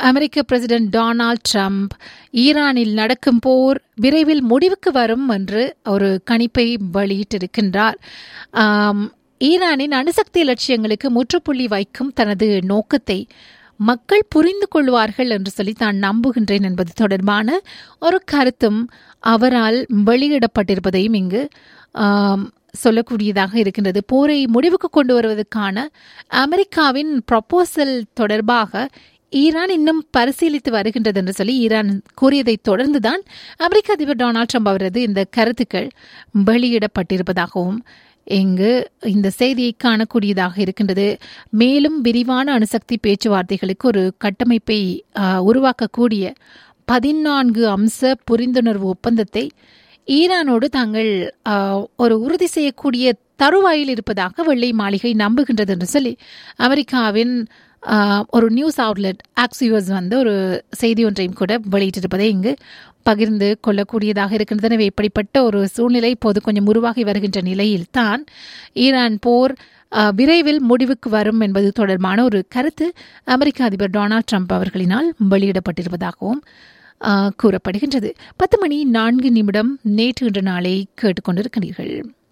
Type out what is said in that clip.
அமெரிக்க president Donald Trump ஈரானில் நடக்கும் போர் விரைவில் முடிவுக்கு வரும் என்று ஒரு கணிப்பை வெளியிட்டிருக்கின்றார் ஆம், ஈரானின் அணுசக்தி லட்சியங்களுக்கு முற்றுப்புள்ளி வைக்கும் தனது நோக்கத்தை மக்கள் புரிந்து கொள்வார்கள் என்று சொல்லி தான் நம்புகின்றேன் என்பது தொடர்பான ஒரு கருத்தும் அவரால் வெளியிடப்பட்டிருப்பதையும் இங்கு ஆம், சொல்லக்கூடியதாக இருக்கின்றது போரை முடிவுக்கு கொண்டு வருவதற்கான அமெரிக்காவின் ப்ரொபோசல் தொடர்பாக ஈரான் இன்னும் பரிசீலித்து வருகின்றது என்று சொல்லி ஈரான் கூறியதைத் தொடர்ந்துதான் அமெரிக்க அதிபர் டொனால்ட் ட்ரம்ப் அவரது இந்த கருத்துக்கள் வெளியிடப்பட்டிருப்பதாகவும் இங்கு இந்த செய்தியை காணக்கூடியதாக இருக்கின்றது மேலும் விரிவான அணுசக்தி பேச்சுவார்த்தைகளுக்கு ஒரு கட்டமைப்பை ஆ, உருவாக்கக்கூடிய பதினான்கு அம்ச புரிந்துணர்வு ஒப்பந்தத்தை ஈரானோடு தாங்கள் ஆ, ஒரு உறுதி செய்யக்கூடிய தருவாயில் இருப்பதாக வெள்ளை மாளிகை நம்புகின்றது என்று சொல்லி அமெரிக்காவின் ஆ, ஒரு நியூஸ் அவுட்லெட் ஆக்சியோஸ் வந்து ஒரு செய்தி ஒன்றையும் கூட வெளியிட்டிருப்பதை இங்கு பகிர்ந்து கொள்ளக்கூடியதாக இருக்கின்றது எனவே இப்படிப்பட்ட ஒரு சூழ்நிலை இப்போது கொஞ்சம் உருவாகி வருகின்ற நிலையில் தான் ஈரான் போர் ஆ, விரைவில் முடிவுக்கு வரும் என்பது தொடர்பான ஒரு கருத்து அமெரிக்க அதிபர் டொனால்ட் ட்ரம்ப் அவர்களினால் வெளியிடப்பட்டிருப்பதாகவும் ஆ, கூறப்படுகின்றது பத்து மணி நான்கு நிமிடம் நேற்று இன்று நாளை கேட்டுக்கொண்டிருக்கிறீர்கள்